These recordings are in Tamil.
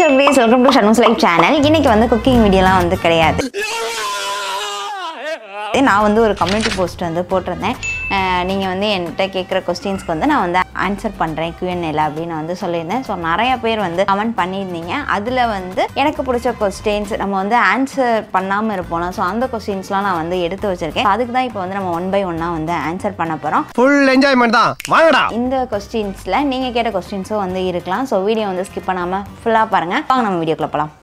ஷர்வீஸ் வெல்கம் டு ஷர்னூஸ் லைஃப் சேனல் இன்னைக்கு வந்து குக்கிங் வீடியோலாம் வந்து கிடையாது நான் வந்து ஒரு கம்யூனிட்டி போஸ்ட் வந்து போட்டிருந்தேன் நீங்கள் வந்து என்கிட்ட கேட்குற கொஸ்டின்ஸ்க்கு வந்து நான் வந்து ஆன்சர் பண்ணுறேன் கியூஎன்ஏல அப்படின்னு வந்து சொல்லியிருந்தேன் ஸோ நிறைய பேர் வந்து கமெண்ட் பண்ணியிருந்தீங்க அதில் வந்து எனக்கு பிடிச்ச கொஸ்டின்ஸ் நம்ம வந்து ஆன்சர் பண்ணாமல் இருப்போம் ஸோ அந்த கொஸ்டின்ஸ்லாம் நான் வந்து எடுத்து வச்சிருக்கேன் அதுக்கு தான் இப்போ வந்து நம்ம ஒன் பை ஒன்னாக வந்து ஆன்சர் பண்ண போகிறோம் ஃபுல் என்ஜாய்மெண்ட் தான் வாங்கடா இந்த கொஸ்டின்ஸில் நீங்கள் கேட்ட கொஸ்டின்ஸும் வந்து இருக்கலாம் ஸோ வீடியோ வந்து ஸ்கிப் பண்ணாமல் ஃபுல்லாக பாருங்கள் வாங்க நம்ம வீடியோக்குள்ள போகலாம்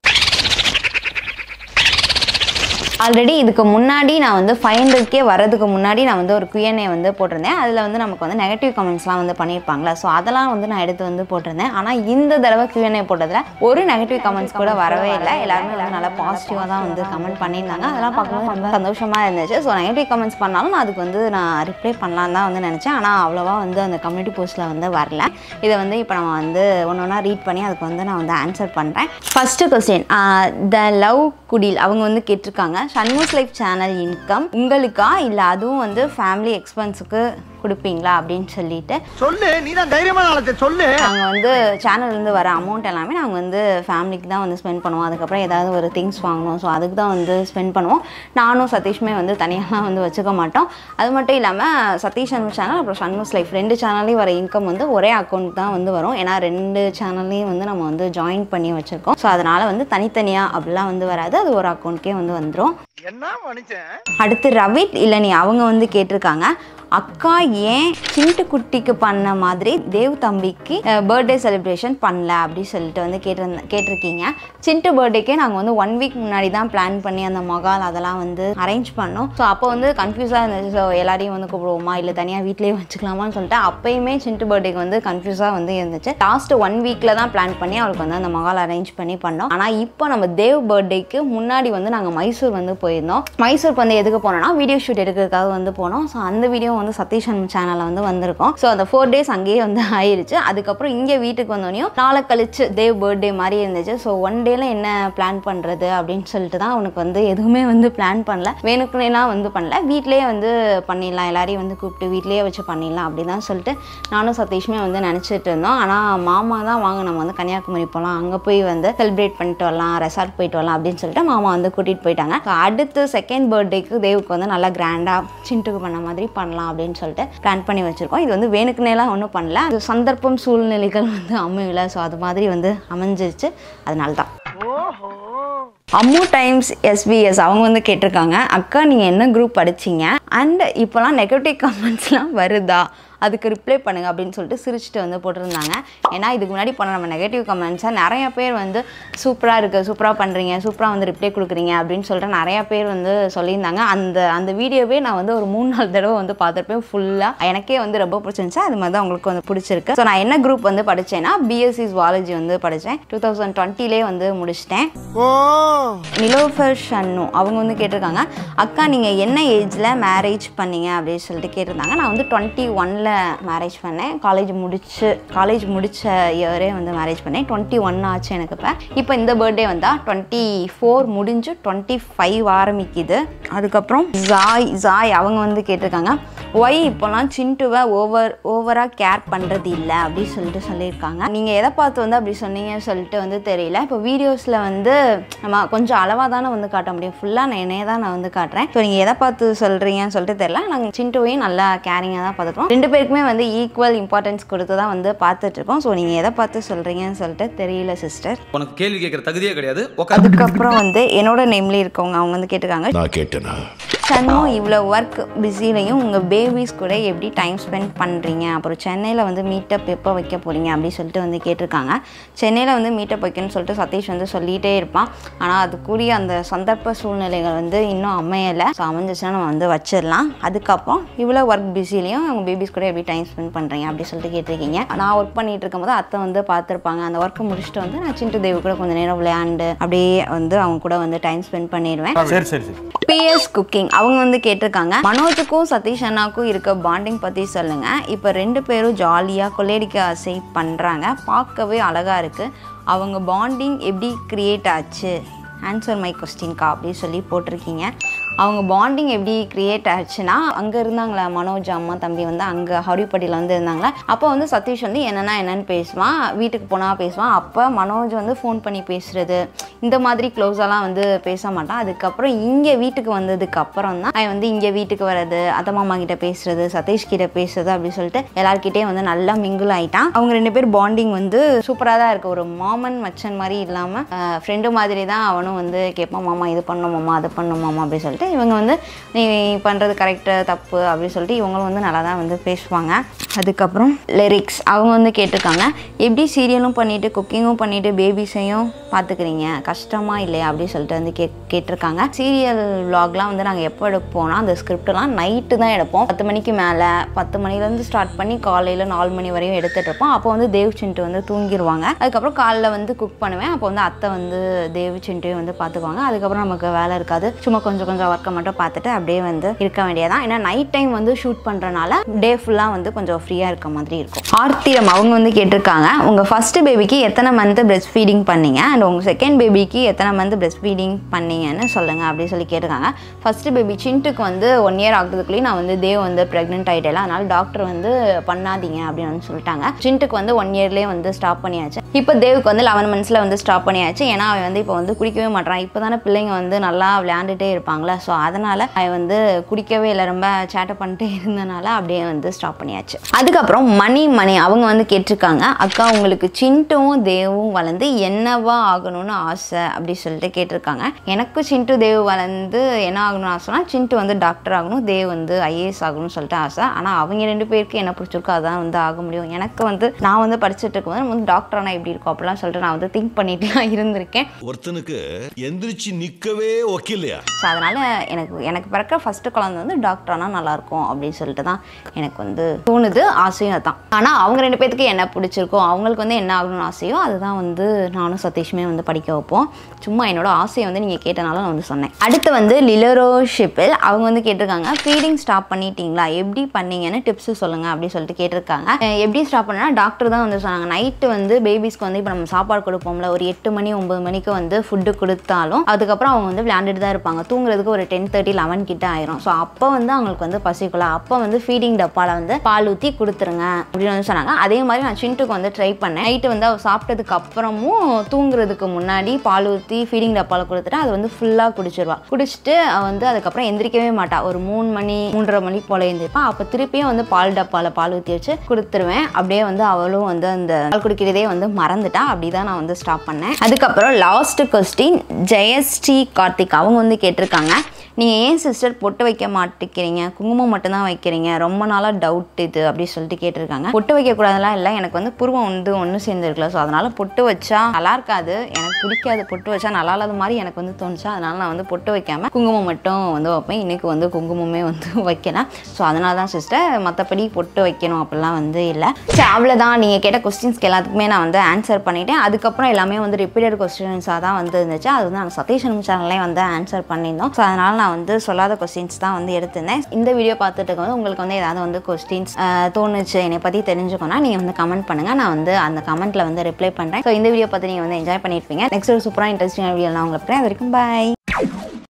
ஆல்ரெடி இதுக்கு முன்னாடி நான் வந்து ஃபைவ் ஹண்ட்ரட்கே வரதுக்கு முன்னாடி நான் வந்து ஒரு Q&A வந்து போட்டிருந்தேன் அதில் வந்து நமக்கு வந்து நெகட்டிவ் கமெண்ட்ஸ்லாம் வந்து பண்ணியிருப்பாங்களா ஸோ அதெல்லாம் வந்து நான் எடுத்து வந்து போட்டிருந்தேன் ஆனால் இந்த தடவை Q&A போட்டதில் ஒரு நெகட்டிவ் கமெண்ட்ஸ் கூட வரவே இல்லை எல்லாருமே வந்து நல்லா பாசிட்டிவாக தான் வந்து கமெண்ட் பண்ணியிருந்தாங்க அதெல்லாம் பார்க்கும்போது ரொம்ப சந்தோஷமாக இருந்துச்சு ஸோ நெகட்டிவ் கமெண்ட்ஸ் பண்ணாலும் நான் அதுக்கு வந்து நான் ரிப்ளை பண்ணலான்னு தான் வந்து நினச்சேன் ஆனால் அவ்வளோவா வந்து அந்த கம்யூனிட்டி போஸ்ட்டில் வந்து வரல இதை வந்து இப்போ நம்ம வந்து ஒன்று ஒன்றா ரீட் பண்ணி அதுக்கு வந்து நான் வந்து ஆன்சர் பண்ணுறேன் ஃபஸ்ட்டு கொஸ்டின் த லவ் குடில் அவங்க வந்து கேட்டிருக்காங்க ஷன்மூஸ் லைஃப் சேனல் இன்கம் உங்களுக்கா இல்லை அதுவும் வந்து ஃபேமிலி எக்ஸ்பென்ஸுக்கு கொடுப்பீங்களா அப்படின்னு சொல்லிட்டு சொல்லு நீ தான் தைரியமான ஆளத்தை சொல்லு நாங்கள் வந்து சேனல்லேருந்து வர அமௌண்ட் எல்லாமே நாங்கள் வந்து ஃபேமிலிக்கு தான் வந்து ஸ்பெண்ட் பண்ணுவோம் அதுக்கப்புறம் ஏதாவது ஒரு திங்ஸ் வாங்கணும் ஸோ அதுக்கு தான் வந்து ஸ்பெண்ட் பண்ணுவோம் நானும் சதீஷுமே வந்து தனியாலாம் வந்து வச்சுக்க மாட்டோம் அது மட்டும் இல்லாமல் சதீஷ் அன்பு சேனல் அப்புறம் சன்மூஸ் லைஃப் ரெண்டு சேனல்லையும் வர இன்கம் வந்து ஒரே அக்கௌண்ட் தான் வந்து வரும் ஏன்னா ரெண்டு சேனல்லையும் வந்து நம்ம வந்து ஜாயின் பண்ணி வச்சுருக்கோம் ஸோ அதனால் வந்து தனித்தனியாக அப்படிலாம் வந்து வராது அது ஒரு அக்கௌண்ட்கே வந்து வந்துடும் என்ன மனுஷன் அடுத்து ரவிட் இல்லனி அவங்க வந்து கேட்டிருக்காங்க அக்கா ஏன் சிண்டு குட்டிக்கு பண்ண மாதிரி தேவ் தம்பிக்கு பர்த்டே செலிப்ரேஷன் பண்ணல அப்படி சொல்லிட்டு வந்து கேட்டிருந்த கேட்டிருக்கீங்க சிண்டு பர்த்டேக்கே நாங்கள் வந்து ஒன் வீக் முன்னாடி தான் பிளான் பண்ணி அந்த மகால் அதெல்லாம் வந்து அரேஞ்ச் பண்ணோம் ஸோ அப்போ வந்து கன்ஃபியூஸாக இருந்துச்சு ஸோ எல்லாரையும் வந்து கூப்பிடுவோமா இல்லை தனியாக வீட்லேயே வச்சுக்கலாமான்னு சொல்லிட்டு அப்பயுமே சிண்டு பர்த்டேக்கு வந்து கன்ஃபியூஸாக வந்து இருந்துச்சு லாஸ்ட் ஒன் வீக்கில் தான் பிளான் பண்ணி அவருக்கு வந்து அந்த மகால் அரேஞ்ச் பண்ணி பண்ணோம் ஆனால் இப்போ நம்ம தேவ் பர்த்டேக்கு முன்னாடி வந்து நாங்கள் மைசூர் வந்து போயிருந்தோம் மைசூருக்கு வந்து எதுக்கு போனோம்னா வீடியோ ஷூட் எடுக்கிறதுக்காக வந்து போனோம் ஸோ அந்த வீடியோ வந்து சதீஷ் அன்பு சேனலில் வந்து வந்திருக்கோம் ஸோ அந்த ஃபோர் டேஸ் அங்கேயே வந்து ஆயிருச்சு அதுக்கப்புறம் இங்கே வீட்டுக்கு வந்தோடனையும் நாளை கழிச்சு தேவ் பர்த்டே மாதிரி இருந்துச்சு ஸோ ஒன் டேல என்ன பிளான் பண்ணுறது அப்படின்னு சொல்லிட்டு தான் அவனுக்கு வந்து எதுவுமே வந்து பிளான் பண்ணல வேணுக்குனேலாம் வந்து பண்ணல வீட்லேயே வந்து பண்ணிடலாம் எல்லாரையும் வந்து கூப்பிட்டு வீட்லேயே வச்சு பண்ணிடலாம் அப்படின்னு தான் சொல்லிட்டு நானும் சதீஷுமே வந்து நினச்சிட்டு இருந்தோம் ஆனால் மாமா தான் வாங்க நம்ம வந்து கன்னியாகுமரி போகலாம் அங்கே போய் வந்து செலிப்ரேட் பண்ணிட்டு வரலாம் ரெசார்ட் போயிட்டு வரலாம் அப்படின்னு சொல்லிட்டு மாமா வந்து கூட்டிகிட்டு போயிட்டாங்க So, அடுத்து செகண்ட் பர்த்டேக்கு தேவுக்கு வந்து நல்லா கிராண்டாக சிண்டுக்கு பண்ண மாதிரி பண்ணலாம் அப்படின்னு சொல்லிட்டு பிளான் பண்ணி வச்சுருக்கோம் இது வந்து வேணுக்குனேலாம் ஒன்றும் பண்ணல அது சந்தர்ப்பம் சூழ்நிலைகள் வந்து அமையல ஸோ அது மாதிரி வந்து அமைஞ்சிருச்சு அதனால தான் ஓஹோ அம்மு டைம்ஸ் எஸ்பிஎஸ் அவங்க வந்து கேட்டிருக்காங்க அக்கா நீங்கள் என்ன குரூப் படிச்சீங்க அண்ட் இப்போலாம் நெகட்டிவ் கமெண்ட்ஸ்லாம் வருதா அதுக்கு ரிப்ளை பண்ணுங்க அப்படின்னு சொல்லிட்டு சிரிச்சுட்டு வந்து போட்டிருந்தாங்க ஏன்னா இதுக்கு முன்னாடி போன நம்ம நெகட்டிவ் கமெண்ட்ஸை நிறைய பேர் வந்து சூப்பராக இருக்குது சூப்பராக பண்ணுறீங்க சூப்பராக வந்து ரிப்ளை கொடுக்குறீங்க அப்படின்னு சொல்லிட்டு நிறைய பேர் வந்து சொல்லியிருந்தாங்க அந்த அந்த வீடியோவே நான் வந்து ஒரு மூணு நாலு தடவை வந்து பார்த்துருப்பேன் ஃபுல்லாக எனக்கே வந்து ரொம்ப பிடிச்சிருந்துச்சு அது மாதிரி தான் உங்களுக்கு வந்து பிடிச்சிருக்கு ஸோ நான் என்ன குரூப் வந்து படித்தேன்னா பிஎஸ்சி ஜுவாலஜி வந்து படித்தேன் டூ தௌசண்ட் டுவெண்ட்டிலே வந்து முடிச்சிட்டேன் ஓ நிலோஃபர் ஷன்னு அவங்க வந்து கேட்டிருக்காங்க அக்கா நீங்கள் என்ன ஏஜில் மேரேஜ் பண்ணீங்க அப்படின்னு சொல்லிட்டு கேட்டிருந்தாங்க நான் வந்து டுவெண்ட்டி ஒனில் மேரேஜ் பண்ணேன் காலேஜ் முடிச்சு காலேஜ் முடிச்ச இயரே வந்து மேரேஜ் பண்ணேன் டுவெண்ட்டி ஒன் ஆச்சு எனக்கு இப்போ இப்போ இந்த பர்த்டே வந்தால் டுவெண்ட்டி ஃபோர் முடிஞ்சு டுவெண்ட்டி ஃபைவ் ஆரம்பிக்குது அதுக்கப்புறம் ஜாய் ஜாய் அவங்க வந்து கேட்டிருக்காங்க ஒய் இப்போலாம் சின்ட்டுவை ஓவர் ஓவராக கேர் பண்ணுறது இல்லை அப்படின்னு சொல்லிட்டு சொல்லியிருக்காங்க நீங்கள் எதை பார்த்து வந்து அப்படி சொன்னீங்கன்னு சொல்லிட்டு வந்து தெரியல இப்போ வீடியோஸில் வந்து நம்ம கொஞ்சம் அளவாக தானே வந்து காட்ட முடியும் ஃபுல்லாக நான் என்னையே தான் நான் வந்து காட்டுறேன் ஸோ நீங்கள் எதை பார்த்து சொல்கிறீங்கன்னு சொல்லிட்டு தெரியல நாங்கள் சின்ட்டுவையும் நல்லா கேரிங்காக தான் பார்த்துக்கிறோம் ரெண்டு பேருக்குமே வந்து ஈக்குவல் இம்பார்ட்டன்ஸ் கொடுத்து தான் வந்து பார்த்துட்ருக்கோம் ஸோ நீங்கள் எதை பார்த்து சொல்கிறீங்கன்னு சொல்லிட்டு தெரியல சிஸ்டர் உனக்கு கேள்வி கேட்கற தகுதியே கிடையாது உட்காந்து அதுக்கப்புறம் வந்து என்னோட நேம்லேயே இருக்கவங்க அவங்க வந்து கேட்டிருக்காங்க நான் கேட்டேனா சன்னும் இவ்வளோ ஒர்க் பிஸிலையும் உங்கள் பேபிஸ் கூட எப்படி டைம் ஸ்பெண்ட் பண்ணுறீங்க அப்புறம் சென்னையில் வந்து மீட்டப் எப்போ வைக்க போகிறீங்க அப்படி சொல்லிட்டு வந்து கேட்டிருக்காங்க சென்னையில் வந்து மீட்டப் வைக்கணும்னு சொல்லிட்டு சதீஷ் வந்து சொல்லிகிட்டே இருப்பான் ஆனால் அதுக்குரிய அந்த சந்தர்ப்ப சூழ்நிலைகள் வந்து இன்னும் அமையலை ஸோ அமைஞ்சிச்சுன்னா நம்ம வந்து வச்சிடலாம் அதுக்கப்புறம் இவ்வளோ ஒர்க் பிஸிலையும் உங்கள் பேபிஸ் கூட எப்படி டைம் ஸ்பெண்ட் பண்ணுறீங்க அப்படி சொல்லிட்டு கேட்டிருக்கீங்க நான் ஒர்க் பண்ணிட்டு இருக்கும்போது அத்தை வந்து பார்த்துருப்பாங்க அந்த ஒர்க்கை முடிச்சுட்டு வந்து நான் சிண்டு தேவி கூட கொஞ்சம் நேரம் விளையாண்டு அப்படியே வந்து அவங்க கூட வந்து டைம் ஸ்பெண்ட் பண்ணிடுவேன் சரி சரி சரி பிஎஸ் குக்கிங் அவங்க வந்து கேட்டிருக்காங்க மனோஜுக்கும் சதீஷ் அண்ணாக்கும் இருக்க பாண்டிங் பற்றி சொல்லுங்க இப்போ ரெண்டு பேரும் ஜாலியாக கொள்ளையடிக்க ஆசை பண்ணுறாங்க பார்க்கவே அழகாக இருக்குது அவங்க பாண்டிங் எப்படி கிரியேட் ஆச்சு ஆன்சர் மை கொஸ்டின்கா அப்படின்னு சொல்லி போட்டிருக்கீங்க அவங்க பாண்டிங் எப்படி கிரியேட் ஆச்சுன்னா அங்கே இருந்தாங்களே மனோஜ் அம்மா தம்பி வந்து அங்கே ஹரிப்பட்டியில் வந்து இருந்தாங்களே அப்போ வந்து சதீஷ் வந்து என்னென்னா என்னன்னு பேசுவான் வீட்டுக்கு போனால் பேசுவான் அப்போ மனோஜ் வந்து ஃபோன் பண்ணி பேசுறது இந்த மாதிரி க்ளோஸாலாம் வந்து பேச மாட்டான் அதுக்கப்புறம் இங்கே வீட்டுக்கு வந்ததுக்கு அப்புறம் தான் அவன் வந்து இங்கே வீட்டுக்கு வர்றது அத்தை மாமா கிட்ட பேசுறது சதீஷ் கிட்ட பேசுறது அப்படின்னு சொல்லிட்டு எல்லார்கிட்டயும் வந்து நல்லா மிங்கிள் ஆயிட்டான் அவங்க ரெண்டு பேர் பாண்டிங் வந்து சூப்பராக தான் இருக்கு ஒரு மாமன் மச்சன் மாதிரி இல்லாமல் ஃப்ரெண்டு மாதிரி தான் அவனும் வந்து கேட்பான் மாமா இது பண்ணும் மாமா அது பண்ணும் மாமா அப்படின்னு சொல்லிட்டு இவங்க வந்து நீ பண்ணுறது கரெக்டு தப்பு அப்படின்னு சொல்லிட்டு இவங்களும் வந்து நல்லா தான் வந்து பேசுவாங்க அதுக்கப்புறம் லிரிக்ஸ் அவங்க வந்து கேட்டிருக்காங்க எப்படி சீரியலும் பண்ணிட்டு குக்கிங்கும் பண்ணிட்டு பேபிஸையும் பார்த்துக்கிறீங்க கஷ்டமா இல்லையா அப்படின்னு சொல்லிட்டு வந்து கே கேட்டிருக்காங்க சீரியல் vlogலாம் வந்து நாங்கள் எப்போ எடுப்போம்னா அந்த ஸ்கிரிப்டெல்லாம் நைட்டு தான் எடுப்போம் பத்து மணிக்கு மேலே பத்து மணிலேருந்து ஸ்டார்ட் பண்ணி காலையில் நாலு மணி வரையும் எடுத்துகிட்டு இருப்போம் அப்போ வந்து தேவ் சின்ட்டு வந்து தூங்கிடுவாங்க அதுக்கப்புறம் காலைல வந்து குக் பண்ணுவேன் அப்போ வந்து அத்தை வந்து தேவ் சின்ட்டையும் வந்து பார்த்துக்குவாங்க அதுக்கப்புறம் நமக்கு வேலை இருக்காது சும்மா கொஞ்சம் கொஞ்சம் ஒர்க்கை மட்டும் பார்த்துட்டு அப்படியே வந்து இருக்க வேண்டியதான் ஏன்னா நைட் டைம் வந்து ஷூட் பண்ணுறனால டே ஃபுல்லாக வந்து கொஞ்சம் ஃப்ரீயாக இருக்க மாதிரி இருக்கும் ஆர்த்தியம் அவங்க வந்து கேட்டிருக்காங்க உங்கள் ஃபர்ஸ்ட் பேபிக்கு எத்தனை மந்த் பிரெஸ்ட் ஃபீடிங் பண்ணீங்க அண்ட் உங்கள் செகண்ட் பேபிக்கு எத்தனை மந்த் பிரெஸ்ட் ஃபீடிங் பண்ணீங்கன்னு சொல்லுங்கள் அப்படின்னு சொல்லி கேட்டிருக்காங்க ஃபர்ஸ்ட் பேபி சின்ட்டுக்கு வந்து ஒன் இயர் ஆகுறதுக்குள்ளேயும் நான் வந்து தேவ் வந்து ப்ரெக்னென்ட் ஆகிட்டேன் அதனால டாக்டர் வந்து பண்ணாதீங்க அப்படின்னு வந்து சொல்லிட்டாங்க சின்ட்டுக்கு வந்து ஒன் இயர்லேயே வந்து ஸ்டாப் பண்ணியாச்சு இப்போ தேவுக்கு வந்து லெவன் மந்த்ஸில் வந்து ஸ்டாப் பண்ணியாச்சு ஏன்னா அவன் வந்து இப்போ வந்து குடிக்கவே மாட்டான் இப்போ தானே பிள்ளைங்க வந்து நல்லா விளையாண்டுட்டே இருப்பாங்களே ஸோ அதனால் அவன் வந்து குடிக்கவே இல்லை ரொம்ப சேட்டை பண்ணிட்டே இருந்தனால அப்படியே வந்து ஸ்டாப் பண்ணியாச்சு அதுக்கப்புறம் மணி மணி அவங்க வந்து கேட்டிருக்காங்க அக்கா உங்களுக்கு சிண்டும் தேவும் வளர்ந்து என்னவா ஆகணும்னு ஆசை அப்படி சொல்லிட்டு கேட்டிருக்காங்க எனக்கு சிண்டு தேவ் வளர்ந்து என்ன ஆகணும்னு ஆசைனா சிண்டு வந்து டாக்டர் ஆகணும் தேவ் வந்து ஐஏஎஸ் ஆகணும்னு சொல்லிட்டு ஆசை ஆனால் அவங்க ரெண்டு பேருக்கு என்ன பிடிச்சிருக்கோ அதான் வந்து ஆக முடியும் எனக்கு வந்து நான் வந்து படிச்சுட்டு இருக்கும்போது வந்து டாக்டர் ஆனால் எப்படி இருக்கும் அப்படிலாம் சொல்லிட்டு நான் வந்து திங்க் பண்ணிட்டுலாம் இருந்திருக்கேன் ஒருத்தனுக்கு எந்திரிச்சு நிக்கவே ஒக்கில்லையா ஸோ அதனால் எனக்கு எனக்கு பிறக்கிற ஃபஸ்ட்டு குழந்தை வந்து டாக்டர் ஆனால் நல்லாயிருக்கும் அப்படின்னு சொல்லிட்டு தான் எனக்கு வந்து தோணுது ஆசையும் அதான் ஆனால் அவங்க ரெண்டு பேத்துக்கு என்ன பிடிச்சிருக்கோ அவங்களுக்கு வந்து என்ன ஆகணும்னு ஆசையோ அதுதான் வந்து நானும் சதீஷுமே வந்து படிக்க வைப்போம் சும்மா என்னோட ஆசையை வந்து நீங்கள் கேட்டனால நான் வந்து சொன்னேன் அடுத்து வந்து லிலரோஷிப்பில் அவங்க வந்து கேட்டிருக்காங்க ஃபீடிங் ஸ்டாப் பண்ணிட்டீங்களா எப்படி பண்ணீங்கன்னு டிப்ஸ் சொல்லுங்கள் அப்படின்னு சொல்லிட்டு கேட்டிருக்காங்க அஹ் எப்படி ஸ்டாப் பண்ணனா டாக்டர் தான் வந்து சொன்னாங்க நைட்டு வந்து பேபிஸ்க்கு வந்து இப்போ நம்ம சாப்பாடு கொடுப்போம்ல ஒரு எட்டு மணி ஒம்பது மணிக்கு வந்து ஃபுட்டு கொடுத்தாலும் அதுக்கப்புறம் அவங்க வந்து விளையாண்டுட்டு தான் இருப்பாங்க தூங்குறதுக்கு ஒரு டென் தேர்ட்டி லெவன் கிட்ட ஆயிரும் ஸோ அப்போ வந்து அவங்களுக்கு வந்து பசிக்குள்ள அப்போ வந்து ஃபீடிங் டப்பாவில் வந்து பால் ஊற்றி கொடுத்துருங்க அப்படின்னு வந்து சொன்னாங்க அதே மாதிரி நான் சின்ட்டுக்கு வந்து ட்ரை பண்ணேன் நைட்டு வந்து அவள் சாப்பிட்டதுக்கு அப்புறமும் தூங்குறதுக்கு முன்னாடி பால் ஊற்றி ஃபீடிங் டப்பாவில் கொடுத்துட்டு அது வந்து ஃபுல்லாக குடிச்சிருவா குடிச்சிட்டு அவ வந்து அதுக்கப்புறம் எந்திரிக்கவே மாட்டா ஒரு மூணு மணி மூன்றரை மணி போல எழுந்திருப்பான் அப்போ திருப்பியும் வந்து பால் டப்பாவில் பால் ஊற்றி வச்சு கொடுத்துருவேன் அப்படியே வந்து அவளும் வந்து அந்த பால் குடிக்கிறதே வந்து மறந்துட்டா அப்படி தான் நான் வந்து ஸ்டாப் பண்ணேன் அதுக்கப்புறம் லாஸ்ட் கொஸ்டின் ஜெயஸ்ரீ கார்த்திக் அவங்க வந்து கேட்டிருக்காங்க நீங்கள் ஏன் சிஸ்டர் பொட்டு வைக்க மாட்டேங்கிறீங்க குங்குமம் மட்டும்தான் வைக்கிறீங்க ரொம்ப நாளாக டவுட் இது அப்படி சொல்லிட்டு கேட்டிருக்காங்க பொட்டு வைக்கக்கூடாதுலாம் இல்லை எனக்கு வந்து புருவம் வந்து ஒன்று சேர்ந்துருக்கல ஸோ அதனால் பொட்டு வச்சா நல்லா இருக்காது எனக்கு பிடிக்காது பொட்டு வச்சா நல்லா இல்லாத மாதிரி எனக்கு வந்து தோணுச்சா அதனால நான் வந்து பொட்டு வைக்காம குங்குமம் மட்டும் வந்து வைப்பேன் இன்னைக்கு வந்து குங்குமமே வந்து வைக்கல ஸோ அதனால தான் சிஸ்டர் மற்றபடி பொட்டு வைக்கணும் அப்படிலாம் வந்து இல்லை சரி அவ்வளோதான் நீங்கள் கேட்ட கொஸ்டின்ஸ்க்கு எல்லாத்துக்குமே நான் வந்து ஆன்சர் பண்ணிட்டேன் அதுக்கப்புறம் எல்லாமே வந்து ரிப்பீட்டட் கொஸ்டின்ஸாக தான் வந்து இருந்துச்சு அது வந்து நாங்கள் சதீஷன் சேனல்லே வந்து ஆன்சர் பண்ணியிருந்தோம் ஸோ அதனால் நான் வந்து சொல்லாத கொஸ்டின்ஸ் தான் வந்து எடுத்திருந்தேன் இந்த வீடியோ பார்த்துட்டு வந்து உங்களுக்கு வந்து ஏதாவது வந்து கொஸ்டின்ஸ் தோணுச்சு என்னை பற்றி தெரிஞ்சுக்கணும்னா நீங்கள் வந்து கமெண்ட் பண்ணுங்கள் நான் வந்து அந்த கமெண்ட்டில் வந்து ரிப்ளை பண்ணுறேன் ஸோ இந்த வீடியோ பார்த்து நீங்கள் வந்து என்ஜாய் பண்ணியிருப்பீங்க நெக்ஸ்ட் ஒரு சூப்பராக இன்ட்ரெஸ்டிங்கான வீடியோ நான் உங்களுக்கு அது வரைக்கும் பாய்